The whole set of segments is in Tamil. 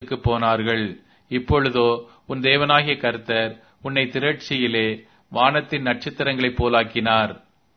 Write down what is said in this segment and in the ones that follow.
போனார்கள் இப்பொழுதோ உன் தேவனாகிய கர்த்தர் உன்னை திரட்சியிலே வானத்தின் நட்சத்திரங்களைப் போலாக்கினார்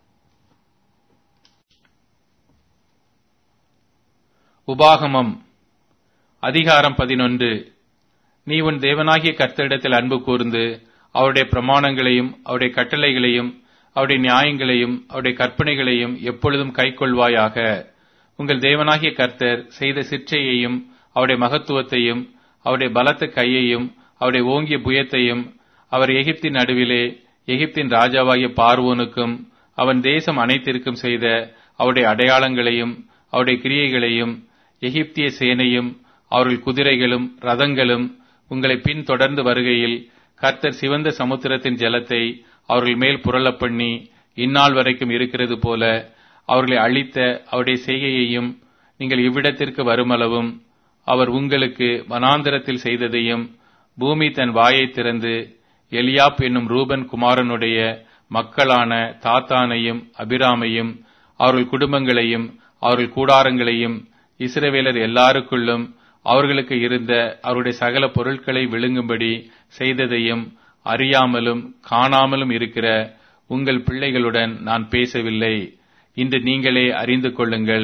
உபாகமம் அதிகாரம் பதினொன்று நீ உன் தேவனாகிய கர்த்தரிடத்தில் அன்பு கூர்ந்து அவருடைய பிரமாணங்களையும் அவருடைய கட்டளைகளையும் அவருடைய நியாயங்களையும் அவருடைய கற்பனைகளையும் எப்பொழுதும் கைக்கொள்வாயாக உங்கள் தேவனாகிய கர்த்தர் செய்த சிற்றையையும் அவருடைய மகத்துவத்தையும் அவருடைய பலத்த கையையும் அவருடைய ஓங்கிய புயத்தையும் அவர் எகிப்தின் நடுவிலே எகிப்தின் ராஜாவாகிய பார்வோனுக்கும் அவன் தேசம் அனைத்திற்கும் செய்த அவருடைய அடையாளங்களையும் அவருடைய கிரியைகளையும் எகிப்திய சேனையும் அவர்கள் குதிரைகளும் ரதங்களும் உங்களை பின் தொடர்ந்து வருகையில் கர்த்தர் சிவந்த சமுத்திரத்தின் ஜலத்தை அவர்கள் மேல் புரளப் பண்ணி இந்நாள் வரைக்கும் இருக்கிறது போல அவர்களை அழித்த அவருடைய செய்கையையும் நீங்கள் இவ்விடத்திற்கு வருமளவும் அவர் உங்களுக்கு வனாந்தரத்தில் செய்ததையும் பூமி தன் வாயை திறந்து எலியாப் என்னும் ரூபன் குமாரனுடைய மக்களான தாத்தானையும் அபிராமையும் அவர்கள் குடும்பங்களையும் அவர்கள் கூடாரங்களையும் இஸ்ரவேலர் எல்லாருக்குள்ளும் அவர்களுக்கு இருந்த அவருடைய சகல பொருட்களை விழுங்கும்படி செய்ததையும் அறியாமலும் காணாமலும் இருக்கிற உங்கள் பிள்ளைகளுடன் நான் பேசவில்லை இன்று நீங்களே அறிந்து கொள்ளுங்கள்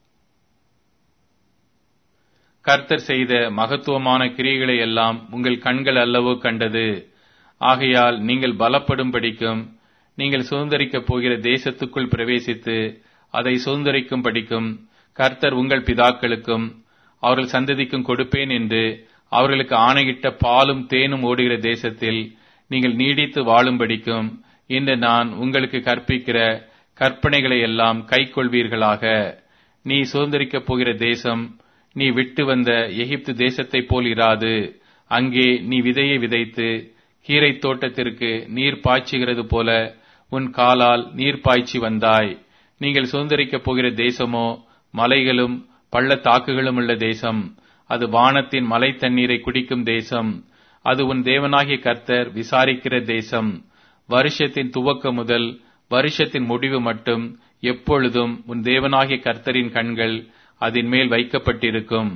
கர்த்தர் செய்த மகத்துவமான கிரியைகளை எல்லாம் உங்கள் கண்கள் அல்லவோ கண்டது ஆகையால் நீங்கள் பலப்படும் படிக்கும் நீங்கள் சுதந்திரிக்கப் போகிற தேசத்துக்குள் பிரவேசித்து அதை சுதந்திரிக்கும் படிக்கும் கர்த்தர் உங்கள் பிதாக்களுக்கும் அவர்கள் சந்ததிக்கும் கொடுப்பேன் என்று அவர்களுக்கு ஆணையிட்ட பாலும் தேனும் ஓடுகிற தேசத்தில் நீங்கள் நீடித்து வாழும்படிக்கும் இன்று நான் உங்களுக்கு கற்பிக்கிற கற்பனைகளை எல்லாம் கைக்கொள்வீர்களாக நீ சுதந்திரிக்கப் போகிற தேசம் நீ விட்டு வந்த எகிப்து தேசத்தைப் போல் இராது அங்கே நீ விதையை விதைத்து கீரை தோட்டத்திற்கு நீர் பாய்ச்சுகிறது போல உன் காலால் நீர் பாய்ச்சி வந்தாய் நீங்கள் சுதந்திரிக்கப் போகிற தேசமோ மலைகளும் பள்ளத்தாக்குகளும் உள்ள தேசம் அது வானத்தின் மலை தண்ணீரை குடிக்கும் தேசம் அது உன் தேவனாகிய கர்த்தர் விசாரிக்கிற தேசம் வருஷத்தின் துவக்க முதல் வருஷத்தின் முடிவு மட்டும் எப்பொழுதும் உன் தேவனாகிய கர்த்தரின் கண்கள் அதன் மேல் வைக்கப்பட்டிருக்கும்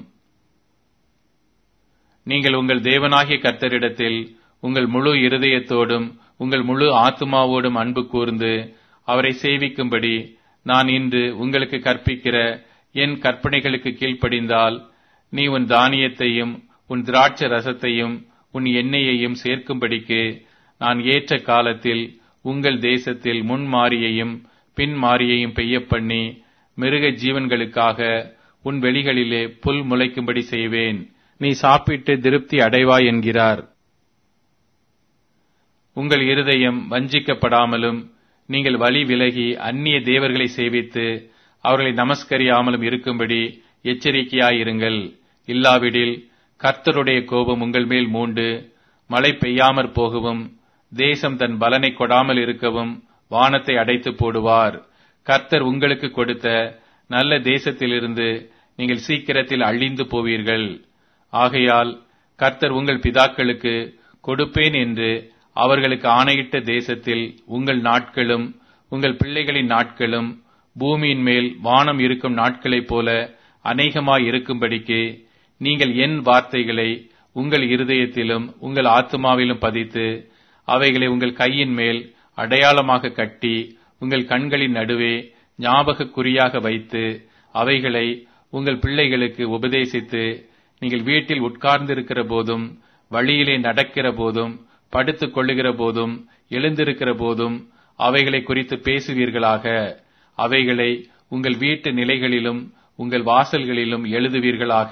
நீங்கள் உங்கள் தேவனாகிய கர்த்தரிடத்தில் உங்கள் முழு இருதயத்தோடும் உங்கள் முழு ஆத்மாவோடும் அன்பு கூர்ந்து அவரை சேவிக்கும்படி நான் இன்று உங்களுக்கு கற்பிக்கிற என் கற்பனைகளுக்கு கீழ்ப்படிந்தால் நீ உன் தானியத்தையும் உன் திராட்ச ரசத்தையும் உன் எண்ணெயையும் சேர்க்கும்படிக்கு நான் ஏற்ற காலத்தில் உங்கள் தேசத்தில் முன்மாரியையும் பின்மாரியையும் பெய்ய பண்ணி மிருக ஜீவன்களுக்காக உன் வெளிகளிலே புல் முளைக்கும்படி செய்வேன் நீ சாப்பிட்டு திருப்தி அடைவாய் என்கிறார் உங்கள் இருதயம் வஞ்சிக்கப்படாமலும் நீங்கள் வழி விலகி அந்நிய தேவர்களை சேவித்து அவர்களை நமஸ்கரியாமலும் இருக்கும்படி எச்சரிக்கையாயிருங்கள் இல்லாவிடில் கர்த்தருடைய கோபம் உங்கள் மேல் மூண்டு மழை பெய்யாமற் போகவும் தேசம் தன் பலனை கொடாமல் இருக்கவும் வானத்தை அடைத்து போடுவார் கர்த்தர் உங்களுக்கு கொடுத்த நல்ல தேசத்திலிருந்து நீங்கள் சீக்கிரத்தில் அழிந்து போவீர்கள் ஆகையால் கர்த்தர் உங்கள் பிதாக்களுக்கு கொடுப்பேன் என்று அவர்களுக்கு ஆணையிட்ட தேசத்தில் உங்கள் நாட்களும் உங்கள் பிள்ளைகளின் நாட்களும் பூமியின் மேல் வானம் இருக்கும் நாட்களைப் போல அநேகமாய் இருக்கும்படிக்கு நீங்கள் என் வார்த்தைகளை உங்கள் இருதயத்திலும் உங்கள் ஆத்மாவிலும் பதித்து அவைகளை உங்கள் கையின் மேல் அடையாளமாக கட்டி உங்கள் கண்களின் நடுவே ஞாபக குறியாக வைத்து அவைகளை உங்கள் பிள்ளைகளுக்கு உபதேசித்து நீங்கள் வீட்டில் உட்கார்ந்திருக்கிற போதும் வழியிலே நடக்கிற போதும் படுத்துக் கொள்ளுகிற போதும் எழுந்திருக்கிற போதும் அவைகளை குறித்து பேசுவீர்களாக அவைகளை உங்கள் வீட்டு நிலைகளிலும் உங்கள் வாசல்களிலும் எழுதுவீர்களாக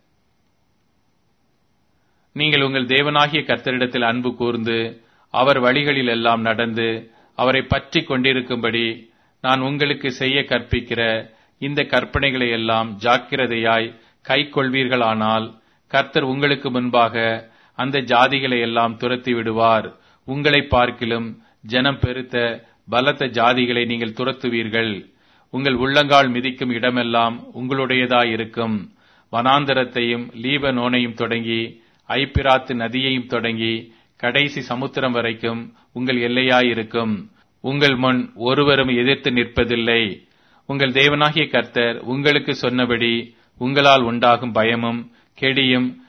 நீங்கள் உங்கள் தேவனாகிய கர்த்தரிடத்தில் அன்பு கூர்ந்து அவர் வழிகளில் எல்லாம் நடந்து அவரை பற்றி கொண்டிருக்கும்படி நான் உங்களுக்கு செய்ய கற்பிக்கிற இந்த கற்பனைகளை எல்லாம் ஜாக்கிரதையாய் கை கொள்வீர்களானால் கர்த்தர் உங்களுக்கு முன்பாக அந்த ஜாதிகளை எல்லாம் துரத்தி விடுவார் உங்களை பார்க்கிலும் ஜனம் பெருத்த பலத்த ஜாதிகளை நீங்கள் துரத்துவீர்கள் உங்கள் உள்ளங்கால் மிதிக்கும் இடமெல்லாம் உங்களுடையதாயிருக்கும் வனாந்தரத்தையும் லீபனோனையும் தொடங்கி ஐப்பிராத்து நதியையும் தொடங்கி கடைசி சமுத்திரம் வரைக்கும் உங்கள் எல்லையாயிருக்கும் உங்கள் முன் ஒருவரும் எதிர்த்து நிற்பதில்லை உங்கள் தேவனாகிய கர்த்தர் உங்களுக்கு சொன்னபடி உங்களால் உண்டாகும் பயமும் கெடியும்